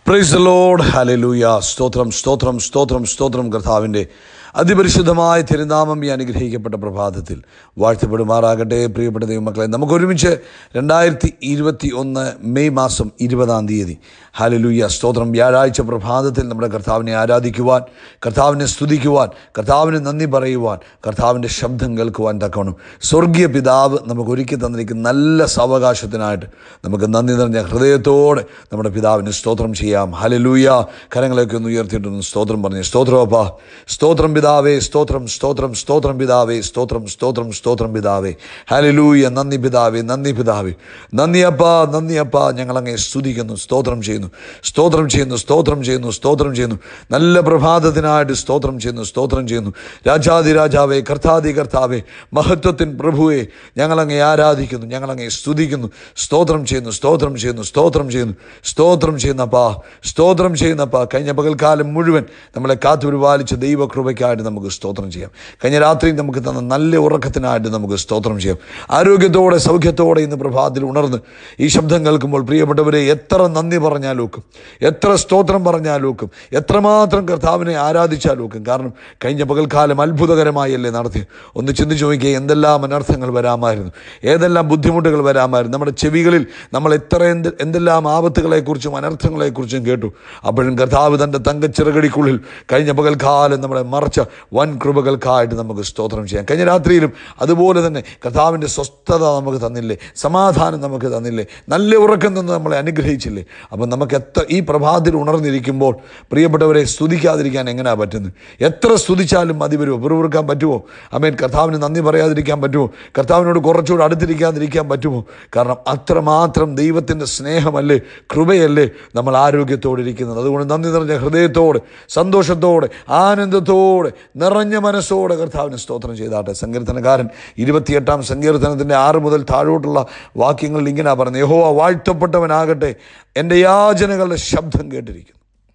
price Lord hallelujah സ്തോത്രം സ്തോത്രം സ്തോത്രം സ്തോത്രം കർത്താവിൻ്റെ അതിപരിശുദ്ധമായ തിരുനാമം ഈ അനുഗ്രഹിക്കപ്പെട്ട പ്രഭാതത്തിൽ വാഴ്ത്തപ്പെടുമാറാകട്ടെ പ്രിയപ്പെട്ട ദൈവമക്കളെ നമുക്ക് ഒരുമിച്ച് രണ്ടായിരത്തി ഇരുപത്തി ഒന്ന് മെയ് മാസം ഇരുപതാം തീയതി ഹലലൂയ സ്തോത്രം വ്യാഴാഴ്ച പ്രഭാതത്തിൽ നമ്മുടെ കർത്താവിനെ ആരാധിക്കുവാൻ കർത്താവിനെ സ്തുതിക്കുവാൻ കർത്താവിന് നന്ദി പറയുവാൻ കർത്താവിൻ്റെ ശബ്ദം കേൾക്കുവാൻ തക്കവണ്ണം സ്വർഗീയ പിതാവ് നമുക്ക് ഒരുക്കി തന്നിരിക്കുന്ന നല്ല സാവകാശത്തിനായിട്ട് നമുക്ക് നന്ദി നിറഞ്ഞ ഹൃദയത്തോടെ നമ്മുടെ പിതാവിന് സ്തോത്രം ചെയ്യാം ഹലലൂയ കരങ്ങളൊക്കെ ഒന്ന് ഉയർത്തിയിട്ടൊന്ന് സ്തോത്രം പറഞ്ഞു സ്തോത്രം അപ്പാ സ്തോത്രം പിതാവേ സ്തോത്രം സ്തോത്രം സ്തോത്രം പിതാവേ സ്തോത്രം സ്തോത്രം സ്തോത്രം പിതാവേ ഹലലൂയ നന്ദി പിതാവേ നന്ദി പിതാവേ നന്ദി അപ്പാ നന്ദി അപ്പാ ഞങ്ങളങ്ങേ സ്തുതിക്കുന്നു സ്തോത്രം ചെയ്യുന്നു സ്തോത്രം ചെയ്യുന്നു സ്തോത്രം ചെയ്യുന്നു സ്തോത്രം ചെയ്യുന്നു നല്ല പ്രഭാതത്തിനായിട്ട് സ്തോത്രം ചെയ്യുന്നു സ്തോത്രം ചെയ്യുന്നു രാജാതി രാജാവേ കർത്താതി കർത്താവേ മഹത്വത്തിൻ പ്രഭുവേ ഞങ്ങളങ്ങേ ആരാധിക്കുന്നു ഞങ്ങളങ്ങേ സ്തുതിക്കുന്നു സ്തോത്രം ചെയ്യുന്നു സ്തോത്രം ചെയ്യുന്നു സ്തോത്രം ചെയ്യുന്നു സ്തോത്രം ചെയ്യുന്നപ്പാ സ്തോത്രം ചെയ്യുന്നപ്പാ കഴിഞ്ഞ പകൽക്കാലം മുഴുവൻ നമ്മളെ കാത്തുപരിപാലിച്ച ദൈവകൃപയ്ക്കായിട്ട് നമുക്ക് സ്തോത്രം ചെയ്യാം കഴിഞ്ഞ രാത്രി നമുക്ക് തന്ന നല്ല ഉറക്കത്തിനായിട്ട് നമുക്ക് സ്തോത്രം ചെയ്യാം ആരോഗ്യത്തോടെ സൗഖ്യത്തോടെ ഇന്ന് പ്രഭാതത്തിൽ ഉണർന്ന് ഈ ശബ്ദം കേൾക്കുമ്പോൾ പ്രിയപ്പെട്ടവരെ എത്ര നന്ദി പറഞ്ഞാലും ഒക്കും എത്ര സ്തോത്രം പറഞ്ഞാലും ഒക്കും എത്രമാത്രം കർത്താവിനെ ആരാധിച്ചാലും ഒക്കും കാരണം കഴിഞ്ഞ പകൽക്കാലം അത്ഭുതകരമായല്ലേ നടത്തി ഒന്ന് ചിന്തിച്ചു നോക്കിയേ എന്തെല്ലാം അനർത്ഥങ്ങൾ വരാമായിരുന്നു ഏതെല്ലാം ബുദ്ധിമുട്ടുകൾ വരാമായിരുന്നു നമ്മുടെ ചെവികളിൽ നമ്മൾ എത്ര എന്ത് എന്തെല്ലാം ആപത്തുകളെക്കുറിച്ചും അനർത്ഥങ്ങളെക്കുറിച്ചും കേട്ടു അപ്പോഴും കർത്താവ് തൻ്റെ തങ്കച്ചിറകടിക്കുള്ളിൽ കഴിഞ്ഞ പകൽക്കാലം നമ്മളെ മറച്ച വൻ കൃപകൾക്കായിട്ട് നമുക്ക് സ്തോത്രം ചെയ്യാം കഴിഞ്ഞ രാത്രിയിലും അതുപോലെ തന്നെ കർത്താവിൻ്റെ സ്വസ്ഥത നമുക്ക് തന്നില്ലേ സമാധാനം നമുക്ക് തന്നില്ലേ നല്ല ഉറക്കം തന്ന് നമ്മളെ അനുഗ്രഹിച്ചില്ലേ അപ്പം നമുക്ക് എത്ര ഈ പ്രഭാതത്തിൽ ഉണർന്നിരിക്കുമ്പോൾ പ്രിയപ്പെട്ടവരെ സ്തുതിക്കാതിരിക്കാൻ എങ്ങനെയാ പറ്റുന്നത് എത്ര സ്തുതിച്ചാലും മതി വരുമോ പിറുപിറുക്കാൻ പറ്റുമോ അമേൻ കർത്താവിന് നന്ദി പറയാതിരിക്കാൻ പറ്റുമോ കർത്താവിനോട് കുറച്ചുകൂടെ അടുത്തിരിക്കാതിരിക്കാൻ പറ്റുമോ കാരണം അത്രമാത്രം ദൈവത്തിൻ്റെ സ്നേഹമല്ലേ കൃപയല്ലേ നമ്മൾ ആരോഗ്യത്തോടെ ഇരിക്കുന്നത് അതുകൊണ്ട് നന്ദി നിറഞ്ഞ ഹൃദയത്തോടെ സന്തോഷത്തോടെ ആനന്ദത്തോടെ നിറഞ്ഞ മനസ്സോടെ കർത്താവിന് സ്തോത്രം ചെയ്താട്ടെ സങ്കീർത്തനക്കാരൻ ഇരുപത്തിയെട്ടാം സങ്കീർത്തനത്തിൻ്റെ ആറ് മുതൽ താഴോട്ടുള്ള വാക്യങ്ങളിൽ ഇങ്ങനെ പറയുന്നത് യഹോവ വാഴ്ത്തപ്പെട്ടവനാകട്ടെ എൻ്റെ യാചനകളുടെ ശബ്ദം കേട്ടിരിക്കുന്നു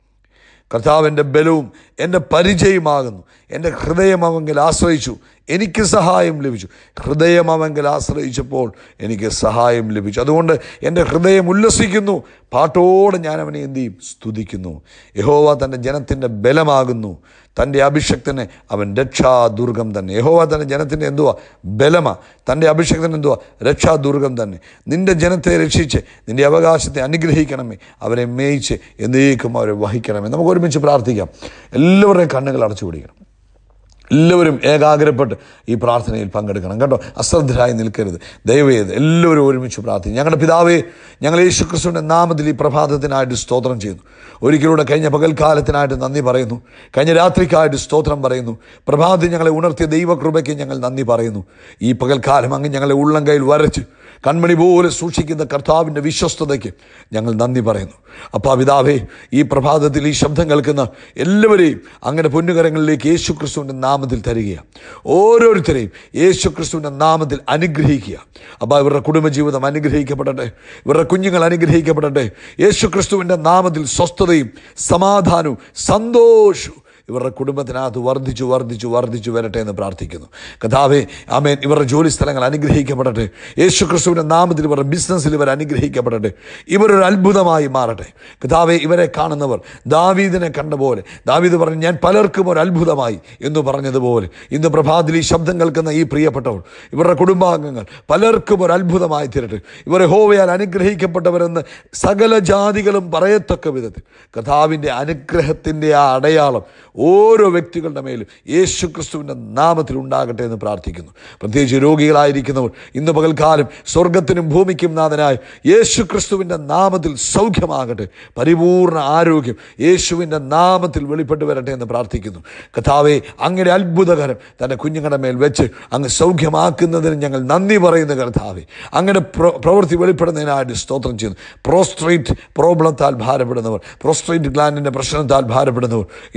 കർത്താവ് എൻ്റെ ബലവും എൻ്റെ പരിചയമാകുന്നു എൻ്റെ ഹൃദയം അവങ്കിൽ ആശ്രയിച്ചു എനിക്ക് സഹായം ലഭിച്ചു ഹൃദയം അവങ്കിൽ ആശ്രയിച്ചപ്പോൾ എനിക്ക് സഹായം ലഭിച്ചു അതുകൊണ്ട് എൻ്റെ ഹൃദയം ഉല്ലസിക്കുന്നു പാട്ടോടെ ഞാൻ അവനെ എന്ത് ചെയ്യും സ്തുതിക്കുന്നു യഹോവ തൻ്റെ ജനത്തിൻ്റെ ബലമാകുന്നു തൻ്റെ അഭിഷക്തനെ അവൻ രക്ഷാദുർഗം തന്നെ യഹോവ തൻ്റെ ജനത്തിൻ്റെ എന്തുവാ ബലമ തൻ്റെ അഭിഷക്തന് എന്തുവാ രക്ഷാദുർഗം തന്നെ നിന്റെ ജനത്തെ രക്ഷിച്ച് നിന്റെ അവകാശത്തെ അനുഗ്രഹിക്കണമേ അവരെ മേയിച്ച് എന്നേക്കും അവരെ വഹിക്കണമേ നമുക്ക് ഒരുമിച്ച് പ്രാർത്ഥിക്കാം എല്ലാവരുടെയും കണ്ണുകൾ അടച്ചു പിടിക്കണം എല്ലാവരും ഏകാഗ്രപ്പെട്ട് ഈ പ്രാർത്ഥനയിൽ പങ്കെടുക്കണം കേട്ടോ അശ്രദ്ധരായി നിൽക്കരുത് ദയവേത് എല്ലാവരും ഒരുമിച്ച് പ്രാർത്ഥിക്കും ഞങ്ങളുടെ പിതാവേ ഞങ്ങൾ യേശു ക്രിസ്തുവിൻ്റെ നാമത്തിൽ ഈ പ്രഭാതത്തിനായിട്ട് സ്തോത്രം ചെയ്യുന്നു ഒരിക്കലൂടെ കഴിഞ്ഞ പകൽക്കാലത്തിനായിട്ട് നന്ദി പറയുന്നു കഴിഞ്ഞ രാത്രിക്കായിട്ട് സ്തോത്രം പറയുന്നു പ്രഭാതത്തിൽ ഞങ്ങളെ ഉണർത്തിയ ദൈവകൃപയ്ക്ക് ഞങ്ങൾ നന്ദി പറയുന്നു ഈ പകൽക്കാലം അങ്ങ് ഞങ്ങളെ ഉള്ളം കയ്യിൽ വരച്ച് കൺമണി പോലെ സൂക്ഷിക്കുന്ന കർത്താവിൻ്റെ വിശ്വസ്തതയ്ക്ക് ഞങ്ങൾ നന്ദി പറയുന്നു അപ്പാ പിതാവേ ഈ പ്രഭാതത്തിൽ ഈ ശബ്ദം കേൾക്കുന്ന എല്ലാവരെയും അങ്ങനെ പൊന്നുകരങ്ങളിലേക്ക് യേശു ക്രിസ്തുവിൻ്റെ നാമത്തിൽ തരികയാണ് ഓരോരുത്തരെയും യേശു ക്രിസ്തുവിൻ്റെ നാമത്തിൽ അനുഗ്രഹിക്കുക അപ്പോൾ ഇവരുടെ കുടുംബജീവിതം അനുഗ്രഹിക്കപ്പെടട്ടെ ഇവരുടെ കുഞ്ഞുങ്ങൾ അനുഗ്രഹിക്കപ്പെടട്ടെ യേശു ക്രിസ്തുവിൻ്റെ നാമത്തിൽ സ്വസ്ഥതയും സമാധാനവും സന്തോഷവും ഇവരുടെ കുടുംബത്തിനകത്ത് വർദ്ധിച്ചു വർദ്ധിച്ചു വർദ്ധിച്ചു വരട്ടെ എന്ന് പ്രാർത്ഥിക്കുന്നു കഥാവെ ആമേൻ ഇവരുടെ ജോലി സ്ഥലങ്ങൾ അനുഗ്രഹിക്കപ്പെടട്ടെ യേശു ക്രിസ്തുവിൻ്റെ നാമത്തിൽ ഇവരുടെ ബിസിനസ്സിൽ ഇവർ അനുഗ്രഹിക്കപ്പെടട്ടെ ഇവരൊരു അത്ഭുതമായി മാറട്ടെ കഥാവെ ഇവരെ കാണുന്നവർ ദാവീദിനെ കണ്ട പോലെ ദാവീദ് പറഞ്ഞു ഞാൻ പലർക്കും ഒരു അത്ഭുതമായി എന്ന് പറഞ്ഞതുപോലെ ഇന്ന് പ്രഭാതിൽ ഈ ശബ്ദം കേൾക്കുന്ന ഈ പ്രിയപ്പെട്ടവർ ഇവരുടെ കുടുംബാംഗങ്ങൾ പലർക്കും ഒരു അത്ഭുതമായി തീരട്ടെ ഇവരെ ഹോവയാൽ അനുഗ്രഹിക്കപ്പെട്ടവരെന്ന് സകല ജാതികളും പറയത്തക്ക വിധത്തിൽ കഥാവിൻ്റെ അനുഗ്രഹത്തിൻ്റെ ആ അടയാളം ഓരോ വ്യക്തികളുടെ മേലും യേശു ക്രിസ്തുവിൻ്റെ നാമത്തിൽ ഉണ്ടാകട്ടെ എന്ന് പ്രാർത്ഥിക്കുന്നു പ്രത്യേകിച്ച് രോഗികളായിരിക്കുന്നവർ ഇന്ന് പകൽക്കാലം സ്വർഗത്തിനും ഭൂമിക്കും നാഥനായ യേശു ക്രിസ്തുവിൻ്റെ നാമത്തിൽ സൗഖ്യമാകട്ടെ പരിപൂർണ ആരോഗ്യം യേശുവിൻ്റെ നാമത്തിൽ വെളിപ്പെട്ട് വരട്ടെ എന്ന് പ്രാർത്ഥിക്കുന്നു കഥാവെ അങ്ങനെ അത്ഭുതകരം തൻ്റെ കുഞ്ഞുങ്ങളുടെ മേൽ വെച്ച് അങ്ങ് സൗഖ്യമാക്കുന്നതിന് ഞങ്ങൾ നന്ദി പറയുന്ന കർത്താവെ അങ്ങനെ പ്ര- പ്രവൃത്തി വെളിപ്പെടുന്നതിനായിട്ട് സ്തോത്രം ചെയ്യുന്നു പ്രോസ്ട്രേറ്റ് പ്രോബ്ലത്താൽ ഭാരപ്പെടുന്നവർ പ്രോസ്ട്രേറ്റ് ഗ്ലാൻഡിൻ്റെ പ്രശ്നത്താൽ ഭാരപ്പെടുന്നവർ ഇന്ന് പകൽക്കാലം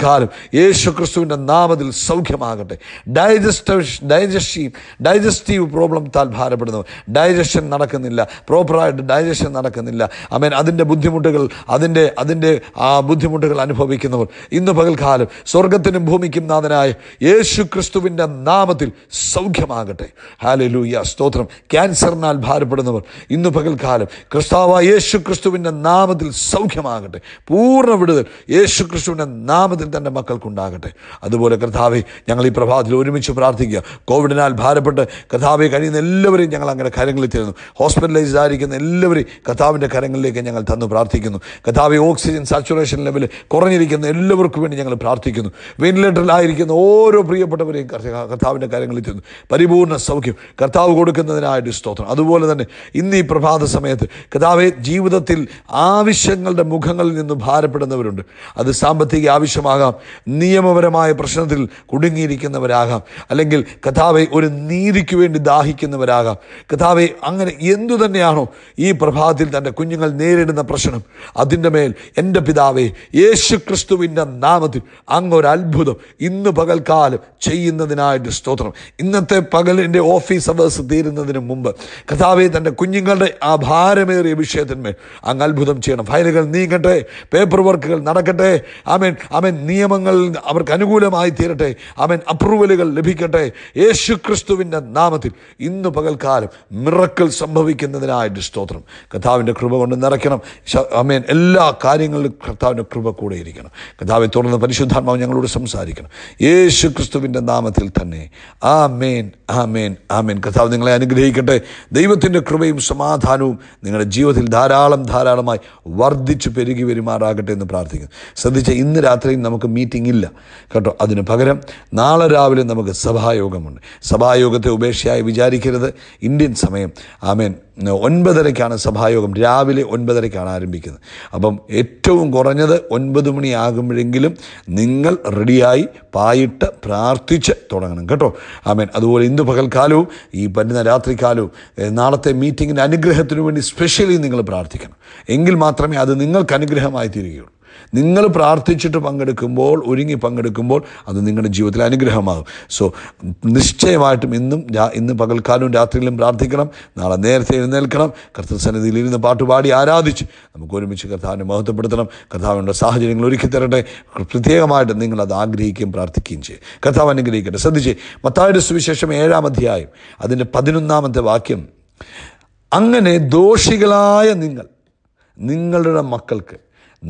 പകൽക്കാലം യേശു ക്രിസ്തുവിൻ്റെ നാമത്തിൽ സൗഖ്യമാകട്ടെ ഡൈജസ്റ്റീവ് ഡൈജസ്റ്റീവ് ഡൈജസ്റ്റീവ് പ്രോബ്ലത്താൽ ഭാരപ്പെടുന്നവർ ഡൈജഷൻ നടക്കുന്നില്ല പ്രോപ്പറായിട്ട് ഡൈജഷൻ നടക്കുന്നില്ല അമേൻ അതിൻ്റെ ബുദ്ധിമുട്ടുകൾ അതിൻ്റെ അതിൻ്റെ ആ ബുദ്ധിമുട്ടുകൾ അനുഭവിക്കുന്നവർ ഇന്ന് പകൽക്കാലം സ്വർഗത്തിനും ഭൂമിക്കും നാഥനായ യേശു ക്രിസ്തുവിൻ്റെ നാമത്തിൽ സൗഖ്യമാകട്ടെ ഹാലലൂയ സ്തോത്രം ക്യാൻസറിനാൽ ഭാരപ്പെടുന്നവർ ഇന്ന് പകൽക്കാലം ക്രിസ്താവായ യേശു ക്രിസ്തുവിൻ്റെ നാമത്തിൽ സൗഖ്യമാകട്ടെ പൂർണ്ണ വിടുതൽ യേശു ക്രിസ്തുവിൻ്റെ നാമത്തിൽ തൻ്റെ മക്കൾക്കുണ്ടാകട്ടെ അതുപോലെ കർത്താവെ ഞങ്ങൾ ഈ പ്രഭാതത്തിൽ ഒരുമിച്ച് പ്രാർത്ഥിക്കുക കോവിഡിനാൽ ഭാരപ്പെട്ട് കർത്താവെ കഴിയുന്ന എല്ലാവരെയും ഞങ്ങൾ അങ്ങനെ കരങ്ങളിൽ തരുന്നു ഹോസ്പിറ്റലൈസ്ഡ് ആയിരിക്കുന്ന എല്ലാവരെയും കർത്താവിൻ്റെ കരങ്ങളിലേക്ക് ഞങ്ങൾ തന്നു പ്രാർത്ഥിക്കുന്നു കർത്താവെ ഓക്സിജൻ സാച്ചുറേഷൻ ലെവൽ കുറഞ്ഞിരിക്കുന്ന എല്ലാവർക്കും വേണ്ടി ഞങ്ങൾ പ്രാർത്ഥിക്കുന്നു വെന്റിലേറ്ററിലായിരിക്കുന്ന ഓരോ പ്രിയപ്പെട്ടവരെയും കർത്ത- കർത്താവിൻ്റെ കരങ്ങളിൽ തരുന്നു പരിപൂർണ്ണ സൗഖ്യം കർത്താവ് കൊടുക്കുന്നതിനായിട്ട് സ്തോത്രം അതുപോലെ തന്നെ ഇന്ന് ഈ പ്രഭാത സമയത്ത് കർത്താവെ ജീവിതത്തിൽ ആവശ്യങ്ങളുടെ മുഖങ്ങളിൽ നിന്ന് ഭാരപ്പെടുന്നവരുണ്ട് അത് സാമ്പത്തിക ആവശ്യമാകാം നിയമപരമായ പ്രശ്നത്തിൽ കുടുങ്ങിയിരിക്കുന്നവരാകാം അല്ലെങ്കിൽ കഥാവെ ഒരു നീതിക്ക് വേണ്ടി ദാഹിക്കുന്നവരാകാം കഥാവെ അങ്ങനെ എന്തു തന്നെയാണോ ഈ പ്രഭാതത്തിൽ തൻ്റെ കുഞ്ഞുങ്ങൾ നേരിടുന്ന പ്രശ്നം അതിൻ്റെ മേൽ എൻ്റെ പിതാവെ യേശു ക്രിസ്തുവിൻ്റെ നാമത്തിൽ അങ്ങൊരു അത്ഭുതം ഇന്ന് പകൽക്കാലം ചെയ്യുന്നതിനായിട്ട് സ്തോത്രം ഇന്നത്തെ പകലിൻ്റെ ഓഫീസ് അവേഴ്സ് തീരുന്നതിന് മുമ്പ് കഥാവെ തൻ്റെ കുഞ്ഞുങ്ങളുടെ ആ ഭാരമേറിയ വിഷയത്തിന്മേൽ അങ്ങ് അത്ഭുതം ചെയ്യണം ഫയലുകൾ നീങ്ങട്ടെ പേപ്പർ വർക്കുകൾ നടക്കട്ടെ ആമേൻ ആമേൻ നിയമങ്ങൾ അവർക്ക് അനുകൂലമായി തീരട്ടെ ആമേൻ അപ്രൂവലുകൾ ലഭിക്കട്ടെ യേശു ക്രിസ്തുവിൻ്റെ നാമത്തിൽ ഇന്ന് പകൽക്കാലം മിറക്കൽ സംഭവിക്കുന്നതിനായിട്ട് സ്തോത്രം കഥാവിൻ്റെ കൃപ കൊണ്ട് നിറയ്ക്കണം ശ- ആമേൻ എല്ലാ കാര്യങ്ങളിലും കർത്താവിൻ്റെ കൃപ കൂടെ ഇരിക്കണം കഥാവെ തുറന്ന് പരിശുദ്ധാത്മാവ് ഞങ്ങളോട് സംസാരിക്കണം യേശു ക്രിസ്തുവിൻ്റെ നാമത്തിൽ തന്നെ ആ മേൻ ആ മേൻ ആ മേൻ കർത്താവ് നിങ്ങളെ അനുഗ്രഹിക്കട്ടെ ദൈവത്തിൻ്റെ കൃപയും സമാധാനവും നിങ്ങളുടെ ജീവിതത്തിൽ ധാരാളം ധാരാളമായി വർദ്ധിച്ചു പെരുകി വരുമാറാകട്ടെ എന്ന് പ്രാർത്ഥിക്കുന്നു ശ്രദ്ധിച്ച ഇന്ന് രാത്രിയും നമുക്ക് മീറ്റിംഗ് ഇല്ല കേട്ടോ അതിന് പകരം നാളെ രാവിലെ നമുക്ക് സഭായോഗമുണ്ട് സഭായോഗത്തെ ഉപേക്ഷയായി വിചാരിക്കരുത് ഇന്ത്യൻ സമയം ആമേൻ ഒൻപതരയ്ക്കാണ് സഭായോഗം രാവിലെ ഒൻപതരയ്ക്കാണ് ആരംഭിക്കുന്നത് അപ്പം ഏറ്റവും കുറഞ്ഞത് ഒൻപത് മണിയാകുമ്പോഴെങ്കിലും നിങ്ങൾ റെഡിയായി പായിട്ട് പ്രാർത്ഥിച്ച് തുടങ്ങണം കേട്ടോ ആമേൻ അതുപോലെ ഇന്ന് പകൽക്കാലവും ഈ വരുന്ന രാത്രികാലവും ഏഹ്, നാളത്തെ മീറ്റിങ്ങിൻ്റെ അനുഗ്രഹത്തിനു വേണ്ടി സ്പെഷ്യലി നിങ്ങൾ പ്രാർത്ഥിക്കണം എങ്കിൽ മാത്രമേ അത് നിങ്ങൾക്ക് അനുഗ്രഹമായി തീരുകയുള്ളൂ നിങ്ങൾ പ്രാർത്ഥിച്ചിട്ട് പങ്കെടുക്കുമ്പോൾ ഒരുങ്ങി പങ്കെടുക്കുമ്പോൾ അത് നിങ്ങളുടെ ജീവിതത്തിൽ അനുഗ്രഹമാകും സോ നിശ്ചയമായിട്ടും ഇന്നും രാ- ഇന്ന് പകൽക്കാലവും രാത്രിയിലും പ്രാർത്ഥിക്കണം നാളെ നേരത്തെ എഴുന്നേൽക്കണം കർത്തസന്നിധിയിൽ ഇരുന്ന് പാട്ടുപാടി ആരാധിച്ച് നമുക്ക് ഒരുമിച്ച് കർത്താവിനെ മഹത്വപ്പെടുത്തണം കർത്താവിൻ്റെ സാഹചര്യങ്ങൾ ഒരുക്കി തരട്ടെ പ്രത്യേകമായിട്ട് നിങ്ങൾ അത് ആഗ്രഹിക്കുകയും പ്രാർത്ഥിക്കുകയും ചെയ്യും കർത്താവ് അനുഗ്രഹിക്കട്ടെ ശ്രദ്ധിച്ച് മത്തായുടെ സുവിശേഷം ഏഴാം അധ്യായം അതിൻ്റെ പതിനൊന്നാമത്തെ വാക്യം അങ്ങനെ ദോഷികളായ നിങ്ങൾ നിങ്ങളുടെ മക്കൾക്ക്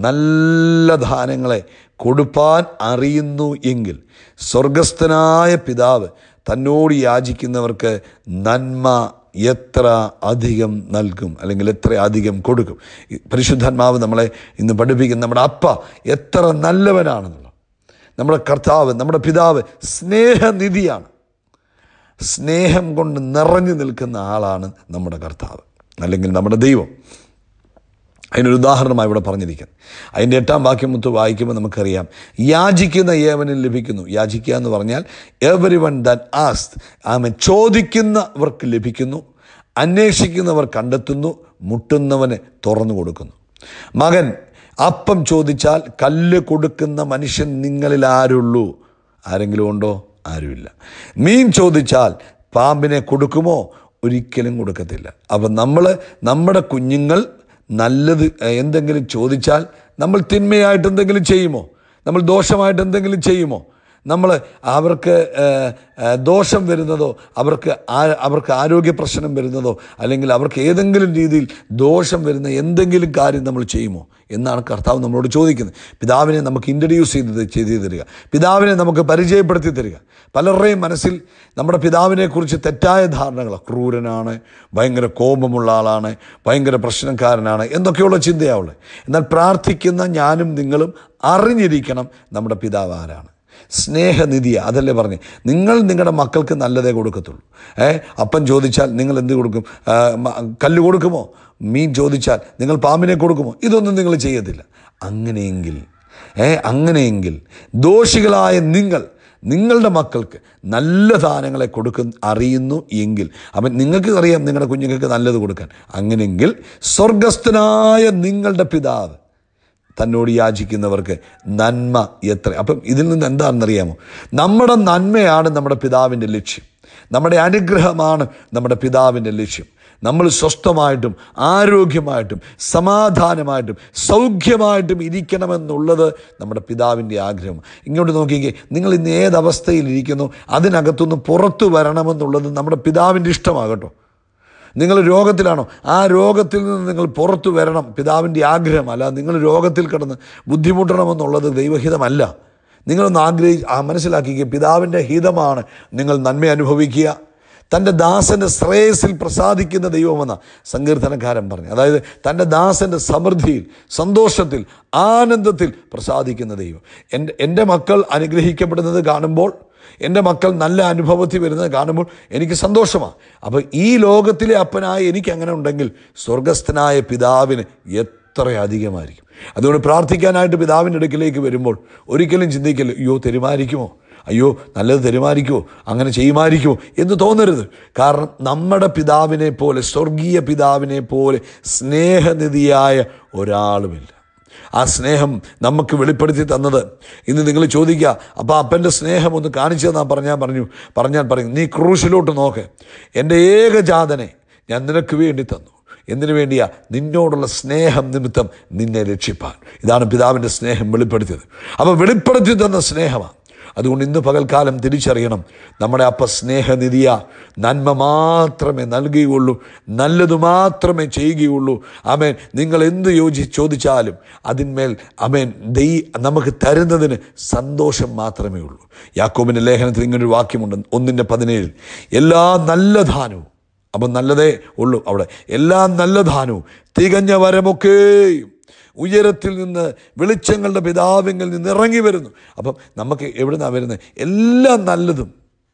നല്ല ദാനങ്ങളെ കൊടുപ്പാൻ അറിയുന്നു എങ്കിൽ സ്വർഗസ്ഥനായ പിതാവ് തന്നോട് യാചിക്കുന്നവർക്ക് നന്മ എത്ര അധികം നൽകും അല്ലെങ്കിൽ എത്ര അധികം കൊടുക്കും ഈ പരിശുദ്ധാത്മാവ് നമ്മളെ ഇന്ന് പഠിപ്പിക്കുന്ന നമ്മുടെ അപ്പ എത്ര നല്ലവനാണെന്നുള്ളത് നമ്മുടെ കർത്താവ് നമ്മുടെ പിതാവ് സ്നേഹനിധിയാണ് സ്നേഹം കൊണ്ട് നിറഞ്ഞു നിൽക്കുന്ന ആളാണ് നമ്മുടെ കർത്താവ് അല്ലെങ്കിൽ നമ്മുടെ ദൈവം അതിനൊരു ഉദാഹരണമായി ഇവിടെ പറഞ്ഞിരിക്കുന്നത് അതിൻ്റെ എട്ടാം വാക്യം മുത്ത് വായിക്കുമ്പോൾ നമുക്കറിയാം യാചിക്കുന്ന ഏവനും ലഭിക്കുന്നു യാചിക്കുക എന്ന് പറഞ്ഞാൽ എവരി വൺ ദാൻ ആസ്റ്റ് ആമൻ ചോദിക്കുന്നവർക്ക് ലഭിക്കുന്നു അന്വേഷിക്കുന്നവർ കണ്ടെത്തുന്നു മുട്ടുന്നവന് തുറന്നു കൊടുക്കുന്നു മകൻ അപ്പം ചോദിച്ചാൽ കല്ല് കൊടുക്കുന്ന മനുഷ്യൻ നിങ്ങളിൽ ആരുള്ളൂ ആരെങ്കിലും ഉണ്ടോ ആരുമില്ല മീൻ ചോദിച്ചാൽ പാമ്പിനെ കൊടുക്കുമോ ഒരിക്കലും കൊടുക്കത്തില്ല അപ്പം നമ്മൾ നമ്മുടെ കുഞ്ഞുങ്ങൾ നല്ലത് ഏഹ്, എന്തെങ്കിലും ചോദിച്ചാൽ നമ്മൾ തിന്മയായിട്ട് എന്തെങ്കിലും ചെയ്യുമോ നമ്മൾ ദോഷമായിട്ട് എന്തെങ്കിലും ചെയ്യുമോ നമ്മൾ അവർക്ക് ഏഹ്, ഏഹ്, ദോഷം വരുന്നതോ അവർക്ക് ആ- അവർക്ക് ആരോഗ്യ പ്രശ്നം വരുന്നതോ അല്ലെങ്കിൽ അവർക്ക് ഏതെങ്കിലും രീതിയിൽ ദോഷം വരുന്ന എന്തെങ്കിലും കാര്യം നമ്മൾ ചെയ്യുമോ എന്നാണ് കർത്താവ് നമ്മളോട് ചോദിക്കുന്നത് പിതാവിനെ നമുക്ക് ഇൻട്രഡ്യൂസ് ചെയ്ത് ചെയ്തു തരിക പിതാവിനെ നമുക്ക് പരിചയപ്പെടുത്തി തരിക പലരുടെയും മനസ്സിൽ നമ്മുടെ പിതാവിനെക്കുറിച്ച് തെറ്റായ ധാരണകൾ ക്രൂരനാണ് ഭയങ്കര കോപമുള്ള ആളാണ് ഭയങ്കര പ്രശ്നക്കാരനാണ് എന്നൊക്കെയുള്ള ചിന്തയാവുള്ളത് എന്നാൽ പ്രാർത്ഥിക്കുന്ന ഞാനും നിങ്ങളും അറിഞ്ഞിരിക്കണം നമ്മുടെ പിതാവ് ആരാണ് സ്നേഹനിധിയ അതല്ലേ പറഞ്ഞ് നിങ്ങൾ നിങ്ങളുടെ മക്കൾക്ക് നല്ലതേ കൊടുക്കത്തുള്ളൂ ഏ അപ്പം ചോദിച്ചാൽ നിങ്ങൾ എന്ത് കൊടുക്കും ആ, മ- കല്ല് കൊടുക്കുമോ മീൻ ചോദിച്ചാൽ നിങ്ങൾ പാമ്പിനെ കൊടുക്കുമോ ഇതൊന്നും നിങ്ങൾ ചെയ്യത്തില്ല അങ്ങനെയെങ്കിൽ ഏ അങ്ങനെയെങ്കിൽ ദോഷികളായ നിങ്ങൾ നിങ്ങളുടെ മക്കൾക്ക് നല്ല ദാനങ്ങളെ കൊടുക്കുന്ന അറിയുന്നു എങ്കിൽ അവൻ നിങ്ങൾക്ക് അറിയാം നിങ്ങളുടെ കുഞ്ഞുങ്ങൾക്ക് നല്ലത് കൊടുക്കാൻ അങ്ങനെയെങ്കിൽ സ്വർഗസ്ഥനായ നിങ്ങളുടെ പിതാവ് തന്നോട് യാചിക്കുന്നവർക്ക് നന്മ എത്ര അപ്പം ഇതിൽ നിന്ന് എന്താണെന്നറിയാമോ നമ്മുടെ നന്മയാണ് നമ്മുടെ പിതാവിൻ്റെ ലക്ഷ്യം നമ്മുടെ അനുഗ്രഹമാണ് നമ്മുടെ പിതാവിൻ്റെ ലക്ഷ്യം നമ്മൾ സ്വസ്ഥമായിട്ടും ആരോഗ്യമായിട്ടും സമാധാനമായിട്ടും സൗഖ്യമായിട്ടും ഇരിക്കണമെന്നുള്ളത് നമ്മുടെ പിതാവിൻ്റെ ആഗ്രഹം ഇങ്ങോട്ട് നോക്കിക്കേ നിങ്ങൾ ഇന്ന് ഏതവസ്ഥയിൽ ഇരിക്കുന്നു അതിനകത്തുനിന്ന് പുറത്തു വരണമെന്നുള്ളത് നമ്മുടെ പിതാവിൻ്റെ ഇഷ്ടമാകട്ടോ നിങ്ങൾ രോഗത്തിലാണോ ആ രോഗത്തിൽ നിന്ന് നിങ്ങൾ പുറത്തു വരണം പിതാവിൻ്റെ ആഗ്രഹം അല്ല നിങ്ങൾ രോഗത്തിൽ കിടന്ന് ബുദ്ധിമുട്ടണമെന്നുള്ളത് ദൈവഹിതമല്ല നിങ്ങളൊന്ന് ആഗ്രഹി ആ മനസ്സിലാക്കിക്കുക പിതാവിൻ്റെ ഹിതമാണ് നിങ്ങൾ നന്മ അനുഭവിക്കുക തൻ്റെ ദാസൻ്റെ ശ്രേയസിൽ പ്രസാദിക്കുന്ന ദൈവമെന്ന സങ്കീർത്തനക്കാരൻ പറഞ്ഞു അതായത് തൻ്റെ ദാസൻ്റെ സമൃദ്ധിയിൽ സന്തോഷത്തിൽ ആനന്ദത്തിൽ പ്രസാദിക്കുന്ന ദൈവം എൻ്റെ എൻ്റെ മക്കൾ അനുഗ്രഹിക്കപ്പെടുന്നത് കാണുമ്പോൾ എൻ്റെ മക്കൾ നല്ല അനുഭവത്തിൽ വരുന്നത് കാണുമ്പോൾ എനിക്ക് സന്തോഷമാണ് അപ്പോൾ ഈ ലോകത്തിലെ അപ്പനായ എനിക്ക് അങ്ങനെ ഉണ്ടെങ്കിൽ സ്വർഗസ്ഥനായ പിതാവിന് എത്ര അധികമായിരിക്കും അതുകൊണ്ട് പ്രാർത്ഥിക്കാനായിട്ട് പിതാവിൻ്റെ അടുക്കിലേക്ക് വരുമ്പോൾ ഒരിക്കലും ചിന്തിക്കല്ല അയ്യോ തെരുമാരിക്കുമോ അയ്യോ നല്ലത് തെരുമാരിക്കുമോ അങ്ങനെ ചെയ്യുമായിരിക്കുമോ എന്ന് തോന്നരുത് കാരണം നമ്മുടെ പിതാവിനെ പോലെ സ്വർഗീയ പിതാവിനെ പോലെ സ്നേഹനിധിയായ ഒരാളുമില്ല ആ സ്നേഹം നമുക്ക് വെളിപ്പെടുത്തി തന്നത് ഇന്ന് നിങ്ങൾ ചോദിക്കുക അപ്പോൾ അപ്പൻ്റെ സ്നേഹം ഒന്ന് കാണിച്ചു തന്നാ പറഞ്ഞാൽ പറഞ്ഞു പറഞ്ഞാൽ പറയും നീ ക്രൂശിലോട്ട് നോക്ക് എൻ്റെ ഏകജാതനെ ഞാൻ നിനക്ക് വേണ്ടി തന്നു എന്തിനു വേണ്ടിയാ നിന്നോടുള്ള സ്നേഹം നിമിത്തം നിന്നെ രക്ഷിപ്പാൻ ഇതാണ് പിതാവിൻ്റെ സ്നേഹം വെളിപ്പെടുത്തിയത് അപ്പോൾ വെളിപ്പെടുത്തി തന്ന സ്നേഹമാണ് അതുകൊണ്ട് ഇന്ന് പകൽക്കാലം തിരിച്ചറിയണം നമ്മുടെ അപ്പ സ്നേഹനിധിയ നന്മ മാത്രമേ നൽകുകയുള്ളൂ നല്ലത് മാത്രമേ ചെയ്യുകയുള്ളൂ അമേൻ നിങ്ങൾ എന്ത് യോജി ചോദിച്ചാലും അതിന്മേൽ അമേൻ ദൈ നമുക്ക് തരുന്നതിന് സന്തോഷം മാത്രമേ ഉള്ളൂ യാക്കോബിൻ്റെ ലേഖനത്തിൽ ഇങ്ങനൊരു വാക്യമുണ്ട് ഒന്നിൻ്റെ പതിനേഴിൽ എല്ലാ നല്ല ദാനവും അപ്പം നല്ലതേ ഉള്ളൂ അവിടെ എല്ലാ നല്ല ദാനവും തികഞ്ഞ വരമൊക്കെയും ഉയരത്തിൽ നിന്ന് വെളിച്ചങ്ങളുടെ പിതാവിങ്കിൽ നിന്ന് ഇറങ്ങി വരുന്നു അപ്പം നമുക്ക് എവിടുന്നാണ് വരുന്നത് എല്ലാം നല്ലതും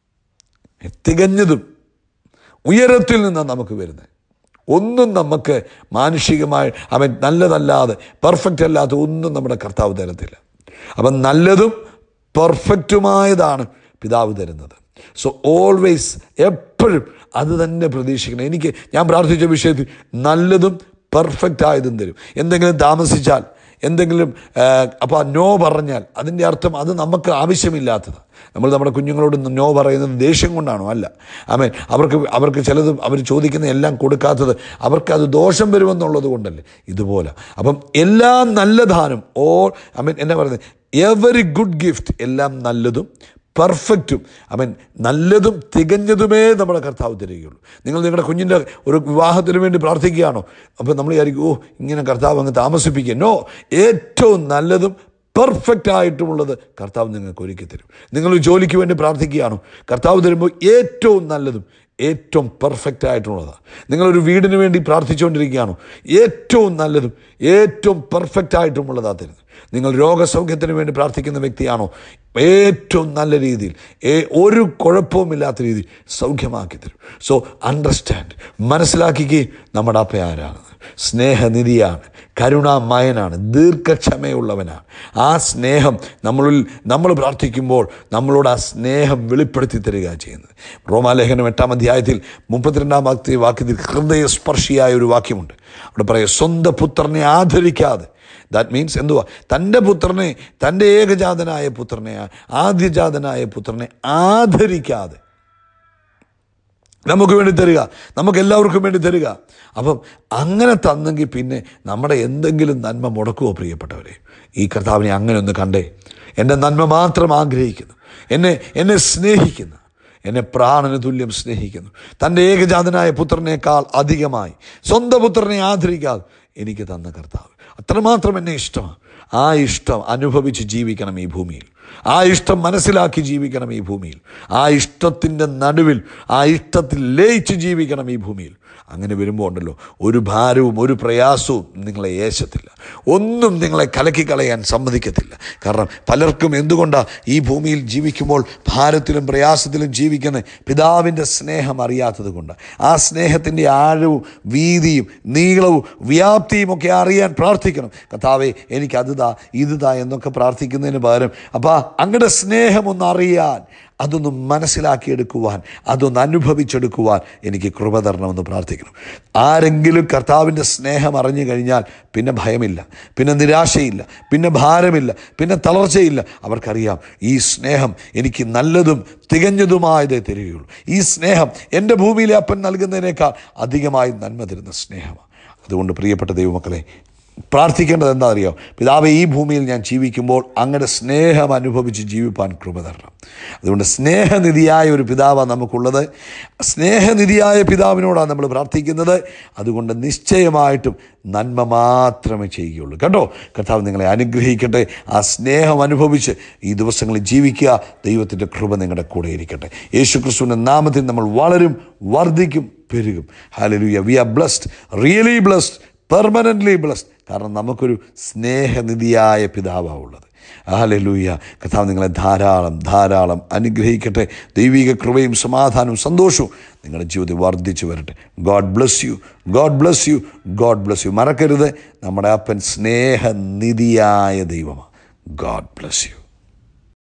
തികഞ്ഞതും ഉയരത്തിൽ നിന്നാണ് നമുക്ക് വരുന്നത് ഒന്നും നമുക്ക് മാനുഷികമായി അവൻ നല്ലതല്ലാതെ പെർഫെക്റ്റ് അല്ലാത്ത ഒന്നും നമ്മുടെ കർത്താവ് തരത്തില്ല അപ്പം നല്ലതും പെർഫെക്റ്റുമായതാണ് പിതാവ് തരുന്നത് സോ ഓൾവേസ് എപ്പോഴും അത് തന്നെ പ്രതീക്ഷിക്കണം എനിക്ക് ഞാൻ പ്രാർത്ഥിച്ച വിഷയത്തിൽ നല്ലതും പെർഫെക്റ്റ് ആയതും തരും എന്തെങ്കിലും താമസിച്ചാൽ എന്തെങ്കിലും അപ്പോൾ നോ പറഞ്ഞാൽ അതിൻ്റെ അർത്ഥം അത് നമുക്ക് ആവശ്യമില്ലാത്തത് നമ്മൾ നമ്മുടെ കുഞ്ഞുങ്ങളോട് നോ പറയുന്നത് ദേഷ്യം കൊണ്ടാണോ അല്ല ആമേൻ അവർക്ക് അവർക്ക് ചിലത് അവർ ചോദിക്കുന്ന എല്ലാം കൊടുക്കാത്തത് അവർക്ക് അത് ദോഷം വരുമെന്നുള്ളത് കൊണ്ടല്ലേ ഇതുപോലെ അപ്പം എല്ലാം നല്ല ദാനം ഓൾ ഐ മീൻ എന്നാ പറയുന്നത് എവറി ഗുഡ് ഗിഫ്റ്റ് എല്ലാം നല്ലതും പെർഫെക്റ്റും അവൻ നല്ലതും തികഞ്ഞതുമേ നമ്മുടെ കർത്താവ് തരികയുള്ളൂ നിങ്ങൾ നിങ്ങളുടെ കുഞ്ഞിൻ്റെ ഒരു വിവാഹത്തിന് വേണ്ടി പ്രാർത്ഥിക്കുകയാണോ അപ്പോൾ നമ്മൾ വിചാരിക്കും ഓ ഇങ്ങനെ കർത്താവ് അങ്ങ് താമസിപ്പിക്കുക നോ ഏറ്റവും നല്ലതും പെർഫെക്റ്റ് ആയിട്ടുമുള്ളത് കർത്താവ് നിങ്ങൾക്ക് ഒരുക്കി തരും നിങ്ങൾ ജോലിക്ക് വേണ്ടി പ്രാർത്ഥിക്കുകയാണോ കർത്താവ് തരുമ്പോൾ ഏറ്റവും നല്ലതും ഏറ്റവും പെർഫെക്റ്റ് ആയിട്ടുള്ളതാണ് നിങ്ങളൊരു വീടിന് വേണ്ടി പ്രാർത്ഥിച്ചുകൊണ്ടിരിക്കുകയാണോ ഏറ്റവും നല്ലതും ഏറ്റവും പെർഫെക്റ്റ് ആയിട്ടുമുള്ളതാണ് തരുന്നത് നിങ്ങൾ രോഗസൗഖ്യത്തിന് വേണ്ടി പ്രാർത്ഥിക്കുന്ന വ്യക്തിയാണോ ഏറ്റവും നല്ല രീതിയിൽ ഒരു കുഴപ്പവുമില്ലാത്ത രീതിയിൽ സൗഖ്യമാക്കി തരും സോ അണ്ടർസ്റ്റാൻഡ് മനസ്സിലാക്കിക്കുകയും നമ്മുടെ അപ്പ ആരാണ് സ്നേഹനിധിയാണ് കരുണാമയനാണ് ദീർഘക്ഷമയുള്ളവനാണ് ആ സ്നേഹം നമ്മളിൽ നമ്മൾ പ്രാർത്ഥിക്കുമ്പോൾ നമ്മളോട് ആ സ്നേഹം വെളിപ്പെടുത്തി തരിക ചെയ്യുന്നത് റോമാലേഖനം എട്ടാം അധ്യായത്തിൽ മുപ്പത്തിരണ്ടാം വാക്യ വാക്യത്തിൽ ഹൃദയസ്പർശിയായ ഒരു വാക്യമുണ്ട് അവിടെ പറയുക സ്വന്തം പുത്രനെ ആദരിക്കാതെ ദാറ്റ് മീൻസ് എന്തുവാ തൻ്റെ പുത്രനെ തൻ്റെ ഏകജാതനായ പുത്രനെ ആദ്യജാതനായ പുത്രനെ ആദരിക്കാതെ നമുക്ക് വേണ്ടി തരിക നമുക്ക് എല്ലാവർക്കും വേണ്ടി തരിക അപ്പം അങ്ങനെ തന്നെങ്കിൽ പിന്നെ നമ്മുടെ എന്തെങ്കിലും നന്മ മുടക്കുമോ പ്രിയപ്പെട്ടവരെ ഈ കർത്താവിനെ അങ്ങനെ ഒന്ന് കണ്ടേ എൻ്റെ നന്മ മാത്രം ആഗ്രഹിക്കുന്നു എന്നെ എന്നെ സ്നേഹിക്കുന്നു എന്നെ പ്രാണന് തുല്യം സ്നേഹിക്കുന്നു തൻ്റെ ഏകജാതനായ പുത്രനേക്കാൾ അധികമായി സ്വന്തം പുത്രനെ ആദരിക്കാതെ എനിക്ക് തന്ന കർത്താവ് അത്രമാത്രം എന്നെ ഇഷ്ടമാണ് ആ ഇഷ്ടം അനുഭവിച്ച് ജീവിക്കണം ഈ ഭൂമിയിൽ ആ ഇഷ്ടം മനസ്സിലാക്കി ജീവിക്കണം ഈ ഭൂമിയിൽ ആ ഇഷ്ടത്തിൻ്റെ നടുവിൽ ആ ഇഷ്ടത്തിൽ ലയിച്ച് ജീവിക്കണം ഈ ഭൂമിയിൽ അങ്ങനെ വരുമ്പോൾ ഉണ്ടല്ലോ ഒരു ഭാരവും ഒരു പ്രയാസവും നിങ്ങളെ ഏശത്തില്ല ഒന്നും നിങ്ങളെ കലക്കി കളയാൻ സമ്മതിക്കത്തില്ല കാരണം പലർക്കും എന്തുകൊണ്ടാണ് ഈ ഭൂമിയിൽ ജീവിക്കുമ്പോൾ ഭാരത്തിലും പ്രയാസത്തിലും ജീവിക്കുന്ന പിതാവിൻ്റെ സ്നേഹം അറിയാത്തത് കൊണ്ട് ആ സ്നേഹത്തിൻ്റെ ആഴവും വീതിയും നീളവും വ്യാപ്തിയും ഒക്കെ അറിയാൻ പ്രാർത്ഥിക്കണം കഥാവേ എനിക്ക് അത് താ ഇത് താ എന്നൊക്കെ പ്രാർത്ഥിക്കുന്നതിന് പകരം അപ്പോൾ അങ്ങയുടെ സ്നേഹം ഒന്ന് അറിയാൻ അതൊന്ന് മനസ്സിലാക്കിയെടുക്കുവാൻ അതൊന്ന് അനുഭവിച്ചെടുക്കുവാൻ എനിക്ക് കൃപ തരണമെന്ന് പ്രാർത്ഥിക്കണം ആരെങ്കിലും കർത്താവിൻ്റെ സ്നേഹം അറിഞ്ഞു കഴിഞ്ഞാൽ പിന്നെ ഭയമില്ല പിന്നെ നിരാശയില്ല പിന്നെ ഭാരമില്ല പിന്നെ തളർച്ചയില്ല അവർക്കറിയാം ഈ സ്നേഹം എനിക്ക് നല്ലതും തികഞ്ഞതുമായതേ തരികയുള്ളൂ ഈ സ്നേഹം എൻ്റെ ഭൂമിയിലെ അപ്പൻ നൽകുന്നതിനേക്കാൾ അധികമായി നന്മ തരുന്ന സ്നേഹമാണ് അതുകൊണ്ട് പ്രിയപ്പെട്ട ദൈവമക്കളെ പ്രാർത്ഥിക്കേണ്ടത് എന്താ അറിയോ പിതാവെ ഈ ഭൂമിയിൽ ഞാൻ ജീവിക്കുമ്പോൾ അങ്ങനെ സ്നേഹം അനുഭവിച്ച് ജീവിപ്പാൻ കൃപ തരണം അതുകൊണ്ട് സ്നേഹനിധിയായ ഒരു പിതാവാണ് നമുക്കുള്ളത് സ്നേഹനിധിയായ പിതാവിനോടാണ് നമ്മൾ പ്രാർത്ഥിക്കുന്നത് അതുകൊണ്ട് നിശ്ചയമായിട്ടും നന്മ മാത്രമേ ചെയ്യുകയുള്ളൂ കേട്ടോ കർത്താവ് നിങ്ങളെ അനുഗ്രഹിക്കട്ടെ ആ സ്നേഹം അനുഭവിച്ച് ഈ ദിവസങ്ങളിൽ ജീവിക്കുക ദൈവത്തിൻ്റെ കൃപ നിങ്ങളുടെ കൂടെ ഇരിക്കട്ടെ യേശു ക്രിസ്തുവിൻ്റെ നാമത്തിൽ നമ്മൾ വളരും വർദ്ധിക്കും പെരുകും hallelujah we are blessed really blessed permanently blessed കാരണം നമുക്കൊരു സ്നേഹനിധിയായ പിതാവാണ് ഉള്ളത് ഹാലലൂയ കർത്താവ് നിങ്ങളെ ധാരാളം ധാരാളം അനുഗ്രഹിക്കട്ടെ ദൈവിക കൃപയും സമാധാനവും സന്തോഷവും നിങ്ങളുടെ ജീവിതത്തിൽ വർദ്ധിച്ചു വരട്ടെ God bless you God bless you God bless you മറക്കരുത് നമ്മുടെ അപ്പൻ സ്നേഹനിധിയായ ദൈവമാണ് ഗോഡ് ബ്ലസ് യു